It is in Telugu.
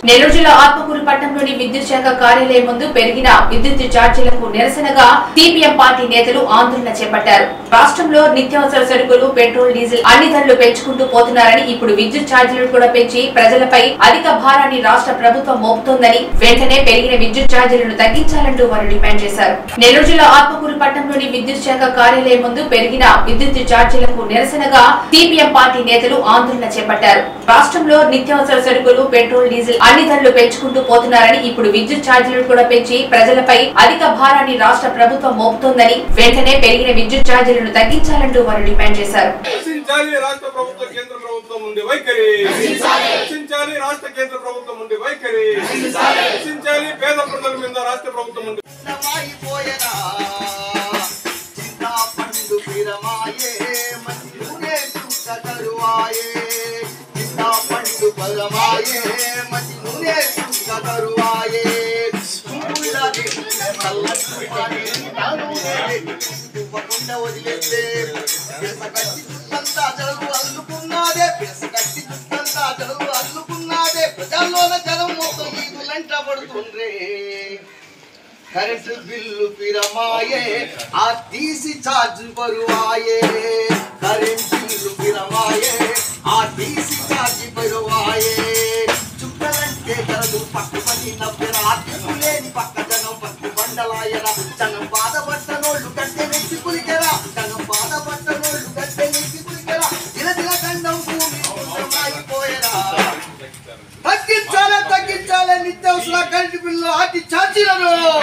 నెల్లూరు జిల్లా ఆత్మకూరు పట్టణంలోని విద్యుత్ శాఖ కార్యాలయం ముందు పెరిగిన విద్యుత్ ఛార్జీలకు నిరసనగా సిపిఎం పార్టీ నేతలు ఆందోళన చేపట్టారు రాష్ట్రంలో నిత్యావసర సరుకులు పెట్రోల్ డీజిల్ అన్ని ధరలు పెంచుకుంటూ పోతున్నారని ఇప్పుడు విద్యుత్ ఛార్జీలు కూడా పెంచి ప్రజలపై అధిక భారాన్ని రాష్ట్ర ప్రభుత్వం మోపుతోందని వెంటనే పెరిగిన విద్యుత్ ఛార్జీలను తగ్గించాలంటూ వారు డిమాండ్ చేశారు నెల్లూరు జిల్లా ఆత్మకూరు పట్టణంలోని విద్యుత్ శాఖ కార్యాలయం ముందు పెరిగిన విద్యుత్ ఛార్జీలకు నిరసనగా సిపిఎం పార్టీ నేతలు ఆందోళన చేపట్టారు రాష్ట్రంలో నిత్యావసర సరుకులు పెట్రోల్ డీజిల్ అన్ని ధరలు పెంచుకుంటూ పోతున్నారని ఇప్పుడు విద్యుత్ ఛార్జీలు కూడా పెంచి ప్రజలపై అధిక భారాన్ని రాష్ట్ర ప్రభుత్వం మోపుతోందని వెంటనే పెరిగిన విద్యుత్ ఛార్జీలను తగ్గించాలంటూ వారు డిమాండ్ చేశారు రక్షించాలి రాష్ట్ర ప్రభుత్వం కేంద్ర ప్రభుత్వం ఉండే వైఖరి రక్షించాలి రాష్ట్ర కేంద్ర ప్రభుత్వం ఉండే వైఖరి రక్షించాలి పేద ప్రజల మీద రాష్ట్ర ప్రభుత్వం ఉండే నమాయిపోయరా చింతా పండు పిరమాయే మంచి నూనె చుక్క తరువాయే చింతా పండు పరమాయే మంచి నూనె చుక్క తరువాయే కుంకుళ్ళది చల్లటి పాడి తువ్వకుండా వదిలేస్తే పెసగట్టి చుట్టంతా జలుబు అల్లుకున్నాదే పెసగట్టి చుట్టంతా జలుబు అల్లుకున్నాదే ప్రజల్లోన జనం మొత్తం ఈదులంట పడుతుండ్రే కరెంటు బిల్లు పిరమాయే ఆ తీసి ఛార్జ్ బరువాయే కరెంట్ బిల్లు పిరమాయే ఆ తీసి ఛార్జ్ బరువాయే చుక్కలంటే కలదు పట్టుమని నవ్వెన అర్థము లేని పక్క జనం పట్టు బండలాయరా జనం బాధపట్టనోళ్ళు కట్టె నెత్తి కులికెరా జనం బాధపట్టనోళ్ళు కట్టె నెత్తి కులికెరా దిల దిల గండం భూమి ఆగిపోయేరా తగ్గించాలి తగ్గించాలి నిత్యావసర కరెంటు బిల్లు ఆటి ఛార్జీలను